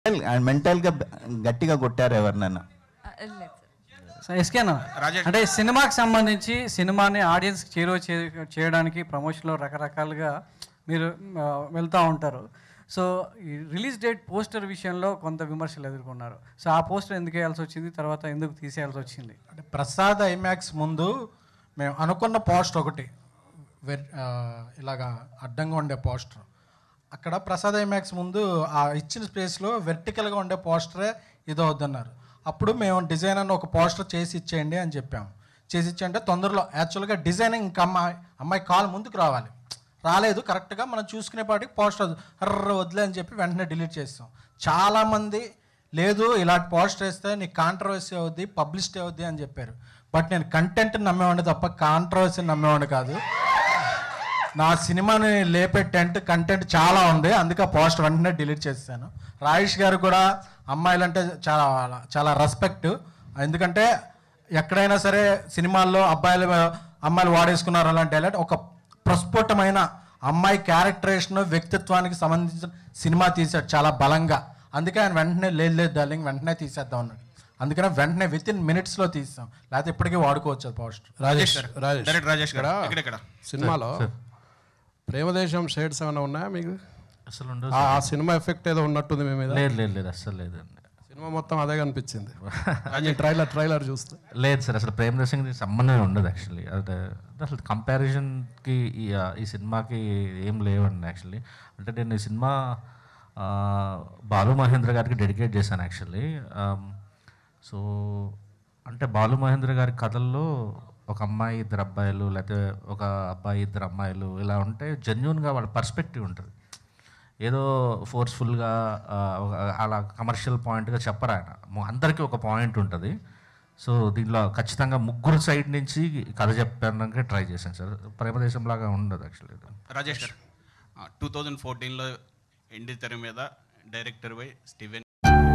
మెంటల్గా గట్టిగా కొట్టారు ఎవరినైనా లేదు సార్ సో ఎస్కే అన్న రాజేష్. అంటే సినిమాకి సంబంధించి సినిమాని ఆడియన్స్కి చేరువ చే- చేయడానికి ప్రమోషన్లో రకరకాలుగా మీరు ఆ, వెళ్తూ ఉంటారు సో ఈ రిలీజ్ డేట్ పోస్టర్ విషయంలో కొంత విమర్శలు ఎదుర్కొన్నారు సో ఆ పోస్టర్ ఎందుకు వేయాల్సి వచ్చింది తర్వాత ఎందుకు తీసేయాల్సి వచ్చింది అంటే ప్రసాద్ ఐమాక్స్ ముందు మేము అనుకున్న పోస్టర్ ఒకటి వెర్ ఆ, ఇలాగా అడ్డంగా ఉండే పోస్టర్ అక్కడ ప్రసాద్ ఐమాక్స్ ముందు ఆ ఇచ్చిన స్పేస్లో వెర్టికల్గా ఉండే పోస్టరే ఇది వద్దన్నారు అప్పుడు మేము డిజైన్ అని ఒక పోస్టర్ చేసి ఇచ్చేయండి అని చెప్పాము చేసి ఇచ్చేయంటే తొందరలో యాక్చువల్గా డిజైనింగ్ ఇంకా అమ్మాయి అమ్మాయి కాల్ ముందుకు రావాలి రాలేదు కరెక్ట్గా మనం చూసుకునేపాటికి పోస్టర్ అర్ర వదిలే అని చెప్పి వెంటనే డిలీట్ చేస్తాం చాలామంది లేదు ఇలాంటి పోస్టర్ వేస్తే నీకు కాంట్రవర్సీ అవుద్ది పబ్లిసిటీ అవుద్ది అని చెప్పారు బట్ నేను కంటెంట్ నమ్మేవాడిని తప్ప కాంట్రవర్సీ నమ్మేవాడిని కాదు నా సినిమాని లేపే టెంట్ కంటెంట్ చాలా ఉంది అందుకే ఆ పోస్టర్ వెంటనే డిలీట్ చేస్తాను రాజేష్ గారు కూడా అమ్మాయిలంటే చాలా చాలా రెస్పెక్ట్ ఎందుకంటే ఎక్కడైనా సరే సినిమాల్లో అబ్బాయిలు అమ్మాయిలు వాడేసుకున్నారు అలాంటి డైలాగ్ ఒక ప్రస్ఫుటమైన అమ్మాయి క్యారెక్టరేషన్ వ్యక్తిత్వానికి సంబంధించిన సినిమా తీశాడు చాలా బలంగా అందుకే ఆయన వెంటనే లేదు లేదు డార్లింగ్ వెంటనే తీసేద్దాం అన్నాడు అందుకనే వెంటనే విత్ ఇన్ మినిట్స్లో తీస్తాం లేకపోతే ఇప్పటికీ వాడుకోవచ్చు అది poster Rajesh sir. Rajesh direct Rajesh గారు. ఇక్కడ ఇక్కడ, ఇక్కడ. సినిమాలో ప్రేమదేశం షేడ్స్ ఏమైనా ఉన్నాయా మీకు అసలు ఉండదు ఆ ఆ సినిమా ఎఫెక్ట్ ఏదో ఉన్నట్టుంది మీ మీద లేదు లేదు లేదు అస్సలు లేదండి సినిమా మొత్తం అదే కనిపించింది అది ట్రైలర్ ట్రైలర్ చూస్తే లేదు సార్ అసలు ప్రేమ్ సింగ్ సంబంధమే ఉండదు యాక్చువల్లీ అదే అసలు కంపారిజన్కి ఈ ఈ సినిమాకి ఏం లేవండి యాక్చువల్లీ అంటే నేను ఈ సినిమా ఆ, బాలు మహేంద్ర గారికి డెడికేట్ చేశాను యాక్చువల్లీ సో అంటే బాలు మహేంద్ర గారి కథల్లో ఒక అమ్మాయి ఇద్దరు అబ్బాయిలు లేకపోతే ఒక అబ్బాయి ఇద్దరు అమ్మాయిలు ఇలా ఉంటే జెన్యున్గా వాళ్ళ పర్స్పెక్టివ్ ఉంటుంది ఏదో ఫోర్స్ఫుల్గా అలా కమర్షియల్ పాయింట్గా చెప్పరు ఆయన ము- అందరికీ ఒక పాయింట్ ఉంటుంది సో దీనిలో ఖచ్చితంగా ముగ్గురు సైడ్ నుంచి కథ చెప్పడానికి ట్రై చేశాను సార్ ప్రేమదేశం లాగా ఉండదు యాక్చువల్లీ రాజేష్ గారు టూ థౌజండ్ ఫోర్టీన్లో ఎండి తెర మీద డైరెక్టర్ బై స్టీవెన్